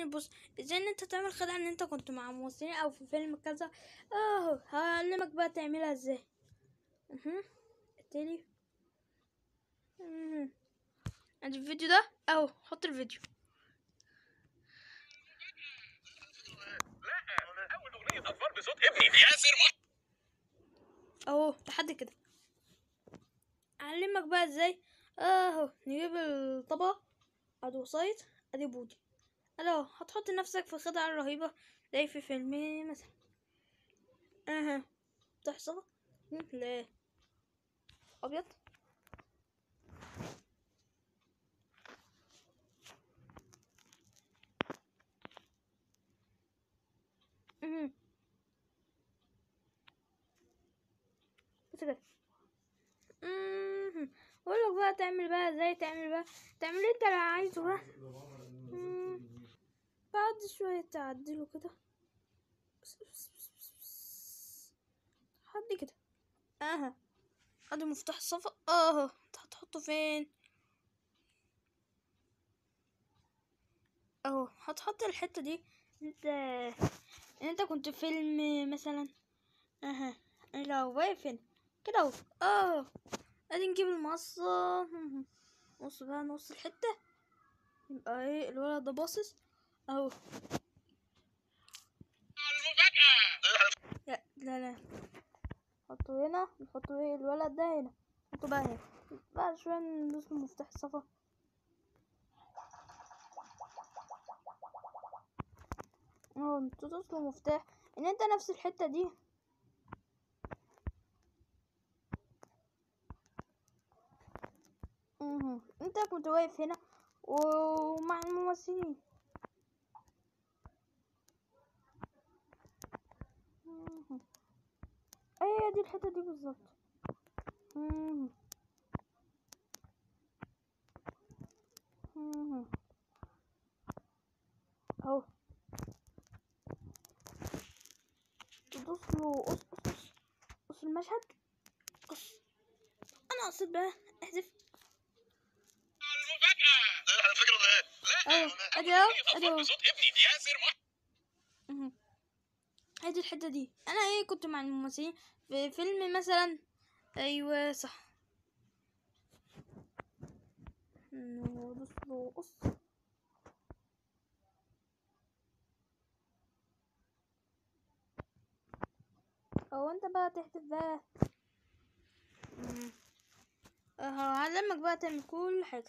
تاني بص ازاي ان انت تعمل خدعة ان انت كنت مع ممثلين او في فيلم كذا اهو هعلمك بقى تعملها ازاي اها التاني مهم. عندي الفيديو ده اهو حط الفيديو لا اول اغنيه اطفال بصوت ابني ياسر مح... اهو لحد كده اعلمك بقى ازاي اهو نجيب الطبق ادي وسيط ادي بودي اهو هتحط نفسك في خدعة رهيبة زي في فيلم مثلا اها تحصل لا ابيض مهم. بس كده مهم. اقول لك بقى تعمل بقى ازاي تعمل بقى تعمل اللي انت اللي عايزه بقى مم. بعد شوية تعدله كده لحد كده اها ادي مفتاح الصفا اهو انت هتحطه فين اهو هتحط الحتة دي انت انت كنت في فيلم مثلا اها لو واقف هنا كده اهو اه ادي نجيب المقصة نص بقى نص الحتة يبقى ايه الولد ده باصص اهو لا لا لا نحطه هنا نحطه ايه الولد ده هنا نحطه بقى هنا بعد شوية ندوس له مفتاح الصفا اهو تدوس له مفتاح ان انت نفس الحتة دي مهم. انت كنت واقف هنا ومع الممثلين مهم. ايه دي الحتة دي بالظبط مهم. مهم. اهو تدوس له قص قص قص قص المشهد قص انا قصيت بقى احذف المفاجاه على فكره لا اهو لا ادي اهو ادي اطفال اهو بصوت ابني ياسر مح... مهم. هذه الحتة دي أنا إيه كنت مع الممثلين في فيلم مثلا أيوة صح ندوس له قص أو أنت بقى تحذف بقى مم. أهو هعلمك بقى تعمل كل حاجة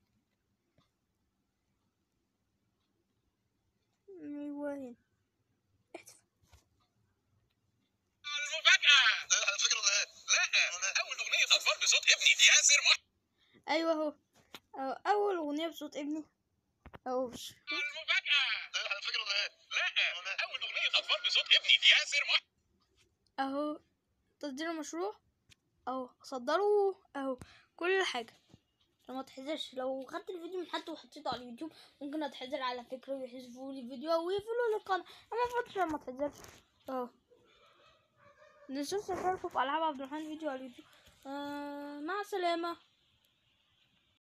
أيوة هنا احذف المفاجاه على فكره لا لا اول اغنيه اطفال بصوت ابني ياسر مح... ايوه اهو أهو اول اغنيه بصوت ابني اهو ش- المفاجاه على فكره لا لا اول اغنيه اطفال بصوت ابني ياسر مح... اهو تصدير المشروع اهو صدروا اهو كل حاجه عشان ما تحذرش لو خدت الفيديو من حد وحطيته على اليوتيوب ممكن اتحذر على فكره ويحذفوا لي الفيديو او يقفلوا لي القناه انا ما فضلش ما تحذرش اهو نشوف تشاركوا في العاب عبد الرحمن فيديو على اليوتيوب آه مع السلامه